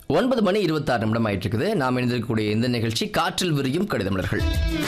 ஒன்பது மணி இருபத்தாறு நிமிடம் ஆயிட்டு இருக்குது நாம் இணைந்திருக்கக்கூடிய இந்த நிகழ்ச்சி காற்றில் விரியும் கடிதமலர்கள்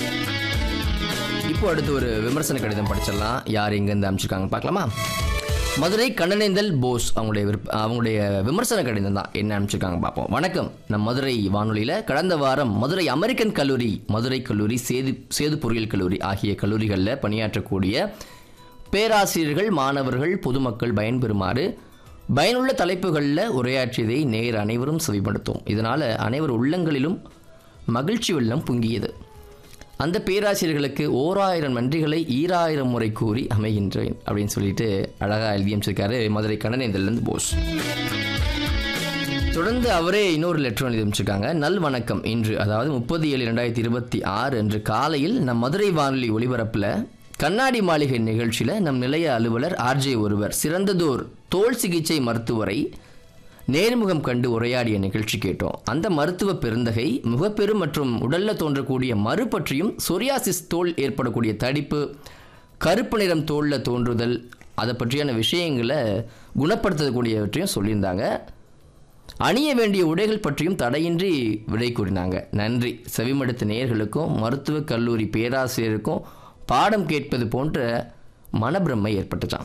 இப்போ அடுத்து ஒரு விமர்சன கடிதம் படிச்சிடலாம் யார் எங்கேருந்து அனுப்பிச்சிருக்காங்க பார்க்கலாமா மதுரை கண்ணனேந்தல் போஸ் அவங்களுடைய விருப்ப அவங்களுடைய விமர்சன கடிதம் தான் என்ன அனுப்பிச்சிருக்காங்க பார்ப்போம் வணக்கம் நம் மதுரை வானொலியில் கடந்த வாரம் மதுரை அமெரிக்கன் கல்லூரி மதுரை கல்லூரி சேது சேது பொறியியல் கல்லூரி ஆகிய கல்லூரிகளில் பணியாற்றக்கூடிய பேராசிரியர்கள் மாணவர்கள் பொதுமக்கள் பயன்பெறுமாறு பயனுள்ள தலைப்புகளில் உரையாற்றியதை நேர் அனைவரும் செவிப்படுத்தும் இதனால் அனைவர் உள்ளங்களிலும் மகிழ்ச்சி வெள்ளம் பொங்கியது அந்த பேராசிரியர்களுக்கு ஓராயிரம் நன்றிகளை ஈராயிரம் முறை கூறி அமைகின்றேன் அப்படின்னு சொல்லிட்டு அழகாக எழுதி அமைச்சிருக்காரு மதுரை கண்ணனேந்திலிருந்து போஸ் தொடர்ந்து அவரே இன்னொரு லெட்டர் எழுதி அமைச்சிருக்காங்க நல் வணக்கம் இன்று அதாவது முப்பது ஏழு ரெண்டாயிரத்தி இருபத்தி ஆறு அன்று காலையில் நம் மதுரை வானொலி ஒளிபரப்பில் கண்ணாடி மாளிகை நிகழ்ச்சியில் நம் நிலைய அலுவலர் ஆர்ஜே ஒருவர் சிறந்ததோர் தோல் சிகிச்சை மருத்துவரை நேர்முகம் கண்டு உரையாடிய நிகழ்ச்சி கேட்டோம் அந்த மருத்துவ பெருந்தகை முகப்பெரு மற்றும் உடல்ல தோன்றக்கூடிய மறு பற்றியும் சொரியாசிஸ் தோல் ஏற்படக்கூடிய தடிப்பு கருப்பு நிறம் தோலில் தோன்றுதல் அதை பற்றியான விஷயங்களை குணப்படுத்தக்கூடியவற்றையும் சொல்லியிருந்தாங்க அணிய வேண்டிய உடைகள் பற்றியும் தடையின்றி விடை கூறினாங்க நன்றி செவிமடுத்த நேயர்களுக்கும் மருத்துவக் கல்லூரி பேராசிரியருக்கும் பாடம் கேட்பது போன்ற மனப்பிரமை ஏற்பட்டுச்சான்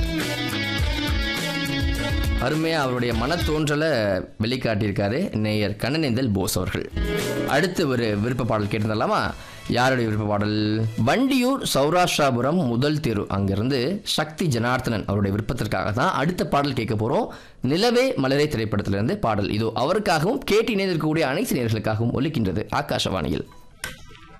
அருமையாக அவருடைய மனத்தோன்றலை வெளிக்காட்டியிருக்காரு நேயர் கண்ணனேந்தல் போஸ் அவர்கள் அடுத்து ஒரு விருப்ப பாடல் கேட்டிருந்தலாமா யாருடைய விருப்ப பாடல் வண்டியூர் சௌராஷ்டிராபுரம் முதல் தெரு அங்கிருந்து சக்தி ஜனார்த்தனன் அவருடைய விருப்பத்திற்காக தான் அடுத்த பாடல் கேட்க போகிறோம் நிலவே மலரே திரைப்படத்திலிருந்து பாடல் இதோ அவருக்காகவும் கேட்டு இணைந்திருக்கக்கூடிய அனைத்து நேர்களுக்காகவும் ஒலிக்கின்றது ஆகாஷவாணியில்